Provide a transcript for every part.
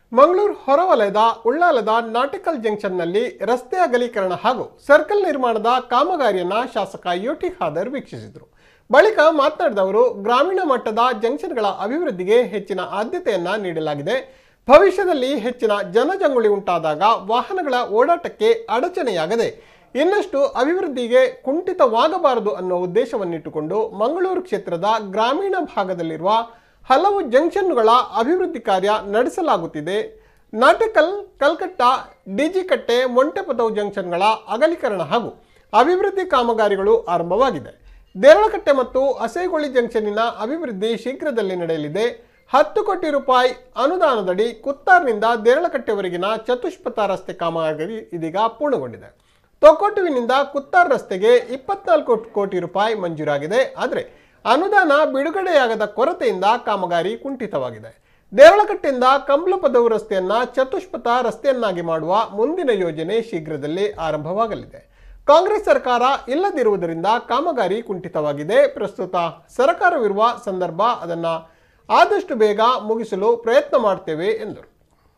ಮಂಗಳೂರು ಹೊರವಲಯದ ಉಳ್ಳಾಲದ ನಾಟಿಕಲ್ ಜಂಕ್ಷನ್ನಲ್ಲಿ ರಸ್ತೆ ಅಗಲೀಕರಣ ಹಾಗೂ ಸರ್ಕಲ್ ನಿರ್ಮಾಣದ ಕಾಮಗಾರಿಯನ್ನ ಶಾಸಕ ಯುಟಿ ಖಾದರ್ ವೀಕ್ಷಿಸಿದರು ಬಳಿಕ ಮಾತನಾಡಿದ ಅವರು ಗ್ರಾಮೀಣ ಮಟ್ಟದ ಜಂಕ್ಷನ್ಗಳ ಅಭಿವೃದ್ಧಿಗೆ ಹೆಚ್ಚಿನ ಆದ್ಯತೆಯನ್ನ ನೀಡಲಾಗಿದೆ ಭವಿಷ್ಯದಲ್ಲಿ ಹೆಚ್ಚಿನ ಜನಜಂಗುಳಿ ಉಂಟಾದಾಗ ವಾಹನಗಳ ಓಡಾಟಕ್ಕೆ ಅಡಚಣೆಯಾಗದೆ ಇನ್ನಷ್ಟು ಅಭಿವೃದ್ಧಿಗೆ ಕುಂಠಿತವಾಗಬಾರದು ಅನ್ನೋ ಉದ್ದೇಶವನ್ನಿಟ್ಟುಕೊಂಡು ಮಂಗಳೂರು ಕ್ಷೇತ್ರದ ಗ್ರಾಮೀಣ ಭಾಗದಲ್ಲಿರುವ ಹಲವು ಜಂಕ್ಷನ್ಗಳ ಅಭಿವೃದ್ಧಿ ಕಾರ್ಯ ನಡೆಸಲಾಗುತ್ತಿದೆ ನಾಟಕಲ್ ಕಲ್ಕಟ್ಟ ಡಿಜಿಕಟ್ಟೆ ಮೊಂಟೆಪದವು ಜಂಕ್ಷನ್ಗಳ ಅಗಲೀಕರಣ ಹಾಗೂ ಅಭಿವೃದ್ಧಿ ಕಾಮಗಾರಿಗಳು ಆರಂಭವಾಗಿದೆ ದೇರಳಕಟ್ಟೆ ಮತ್ತು ಅಸೇಗೊಳಿ ಜಂಕ್ಷನ್ನಿನ ಅಭಿವೃದ್ಧಿ ಶೀಘ್ರದಲ್ಲಿ ನಡೆಯಲಿದೆ ಹತ್ತು ಕೋಟಿ ರೂಪಾಯಿ ಅನುದಾನದಡಿ ಕುತ್ತಾರ್ನಿಂದ ದೇರಳಕಟ್ಟೆವರೆಗಿನ ಚತುಷ್ಪಥ ರಸ್ತೆ ಕಾಮಗಾರಿ ಇದೀಗ ಪೂರ್ಣಗೊಂಡಿದೆ ತೊಕ್ಕೊಟ್ಟುವಿನಿಂದ ಕುತ್ತಾರ್ ರಸ್ತೆಗೆ ಇಪ್ಪತ್ನಾಲ್ಕು ಕೋಟಿ ರೂಪಾಯಿ ಮಂಜೂರಾಗಿದೆ ಆದರೆ ಅನುದಾನ ಬಿಡುಗಡೆಯಾಗದ ಕೊರತೆಯಿಂದ ಕಾಮಗಾರಿ ಕುಂಠಿತವಾಗಿದೆ ದೇರಳಕಟ್ಟೆಯಿಂದ ಕಂಬ್ಲಪದವು ರಸ್ತೆಯನ್ನ ಚತುಷ್ಪಥ ರಸ್ತೆಯನ್ನಾಗಿ ಮಾಡುವ ಮುಂದಿನ ಯೋಜನೆ ಶೀಘ್ರದಲ್ಲಿ ಆರಂಭವಾಗಲಿದೆ ಕಾಂಗ್ರೆಸ್ ಸರ್ಕಾರ ಇಲ್ಲದಿರುವುದರಿಂದ ಕಾಮಗಾರಿ ಕುಂಠಿತವಾಗಿದೆ ಪ್ರಸ್ತುತ ಸರ್ಕಾರವಿರುವ ಸಂದರ್ಭ ಅದನ್ನ ಆದಷ್ಟು ಬೇಗ ಮುಗಿಸಲು ಪ್ರಯತ್ನ ಮಾಡ್ತೇವೆ ಎಂದರು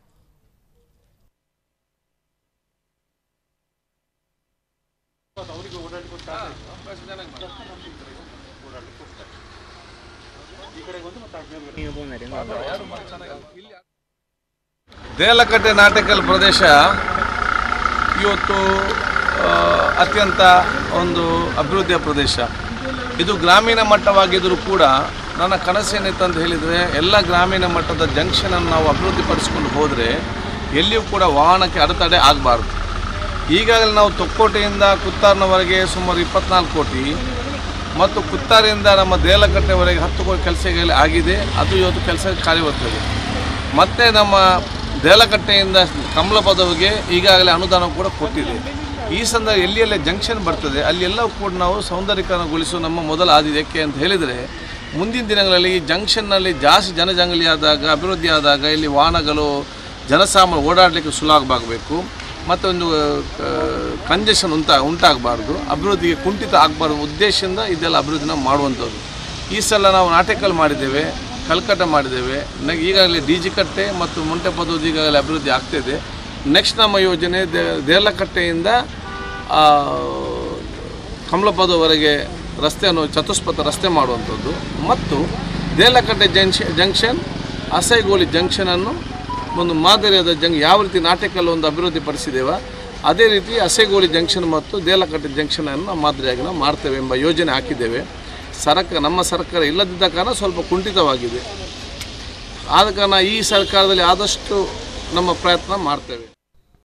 ದೇಲಕಟ್ಟೆ ನಾಟಕಲ್ ಪ್ರದೇಶ ಇವತ್ತು ಆ, ಅತ್ಯಂತ ಒಂದು ಅಭಿವೃದ್ಧಿಯ ಪ್ರದೇಶ ಇದು ಗ್ರಾಮೀಣ ಮಟ್ಟವಾಗಿದ್ದರೂ ಕೂಡ ನನ್ನ ಕನಸೇನಿತ್ತು ಅಂತ ಹೇಳಿದರೆ ಎಲ್ಲ ಗ್ರಾಮೀಣ ಮಟ್ಟದ ಜಂಕ್ಷನನ್ನು ನಾವು ಅಭಿವೃದ್ಧಿಪಡಿಸ್ಕೊಂಡು ಹೋದರೆ ಎಲ್ಲಿಯೂ ಕೂಡ ವಾಹನಕ್ಕೆ ಅಡೆತಡೆ ಆಗಬಾರ್ದು ಈಗಾಗಲೇ ನಾವು ತೊಕ್ಕೋಟೆಯಿಂದ ಕುತ್ತಾರ್ನವರೆಗೆ ಸುಮಾರು ಇಪ್ಪತ್ನಾಲ್ಕು ಕೋಟಿ ಮತ್ತು ಕುತ್ತಾರಿಂದ ನಮ್ಮ ದೇಲಕಟ್ಟೆವರೆಗೆ ಹತ್ತು ಕೋಟಿ ಕೆಲಸಗಳು ಆಗಿದೆ ಅದು ಇವತ್ತು ಕೆಲಸ ಕಾರ್ಯವಾಗ್ತದೆ ಮತ್ತು ನಮ್ಮ ದೇಲಕಟ್ಟೆಯಿಂದ ಕಮಲಪದವಿಗೆ ಈಗಾಗಲೇ ಅನುದಾನ ಕೂಡ ಕೊಟ್ಟಿದೆ ಈ ಸಂದರ್ಭ ಎಲ್ಲಿ ಎಲ್ಲ ಜಂಕ್ಷನ್ ಬರ್ತದೆ ಅಲ್ಲೆಲ್ಲವೂ ಕೂಡ ನಾವು ಸೌಂದರ್ಯೀಕರಣಗೊಳಿಸುವ ನಮ್ಮ ಮೊದಲ ಆದ್ಯತೆ ಯಾಕೆ ಅಂತ ಹೇಳಿದರೆ ಮುಂದಿನ ದಿನಗಳಲ್ಲಿ ಈ ಜಂಕ್ಷನ್ನಲ್ಲಿ ಜಾಸ್ತಿ ಜನಜಂಗಲಿ ಆದಾಗ ಅಭಿವೃದ್ಧಿ ಆದಾಗ ಇಲ್ಲಿ ವಾಹನಗಳು ಜನಸಾಮಾನ್ಯ ಓಡಾಡಲಿಕ್ಕೆ ಸುಲಭವಾಗಬೇಕು ಮತ್ತೊಂದು ಕಂಜೆಷನ್ ಉಂಟಾ ಉಂಟಾಗಬಾರ್ದು ಅಭಿವೃದ್ಧಿಗೆ ಕುಂಠಿತ ಆಗಬಾರ್ದು ಉದ್ದೇಶದಿಂದ ಇದೆಲ್ಲ ಅಭಿವೃದ್ಧಿನ ಮಾಡುವಂಥದ್ದು ಈ ಸಲ ನಾವು ನಾಟಕಲ್ ಮಾಡಿದ್ದೇವೆ ಕಲ್ಕಟ್ಟ ಮಾಡಿದ್ದೇವೆ ನ- ಈಗಾಗಲೇ ಡಿ ಜಿ ಕಟ್ಟೆ ಮತ್ತು ಮುಂಟೆಪದವು ಈಗಾಗಲೇ ಅಭಿವೃದ್ಧಿ ಆಗ್ತಿದೆ ನೆಕ್ಸ್ಟ್ ನಮ್ಮ ಯೋಜನೆ ದೇ ದೇರ್ಲಕಟ್ಟೆಯಿಂದ ಆ, ಕಮಲಪದವರೆಗೆ ರಸ್ತೆಯನ್ನು ಚತುಷ್ಪಥ ರಸ್ತೆ ಮಾಡುವಂಥದ್ದು ಮತ್ತು ದೇಲಕಟ್ಟೆ ಜಂಕ್ಷನ್ ಜಂಕ್ಷನ್ ಅಸೈಗೋಳಿ ಜಂಕ್ಷನನ್ನು ಒಂದು ಮಾದರಿಯಾದ ಜಂಗ್ ಯಾವ ರೀತಿ ನಾಟಕಲ್ಲಿ ಒಂದು ಅಭಿವೃದ್ಧಿ ಪಡಿಸಿದ್ದೇವೆ ಅದೇ ರೀತಿ ಅಸೆಗೋಳಿ ಜಂಕ್ಷನ್ ಮತ್ತು ದೇಲಕಟ್ಟೆ ಜಂಕ್ಷನನ್ನು ಮಾದರಿಯಾಗಿ ನಾವು ಮಾಡ್ತೇವೆ ಎಂಬ ಯೋಜನೆ ಹಾಕಿದ್ದೇವೆ ಸರ್ಕಾರ ನಮ್ಮ ಸರ್ಕಾರ ಇಲ್ಲದಿದ್ದ ಕಾರಣ ಸ್ವಲ್ಪ ಕುಂಠಿತವಾಗಿದೆ ಆದ ಕಾರಣ ಈ ಸರ್ಕಾರದಲ್ಲಿ ಆದಷ್ಟು ನಮ್ಮ ಪ್ರಯತ್ನ ಮಾಡ್ತೇವೆ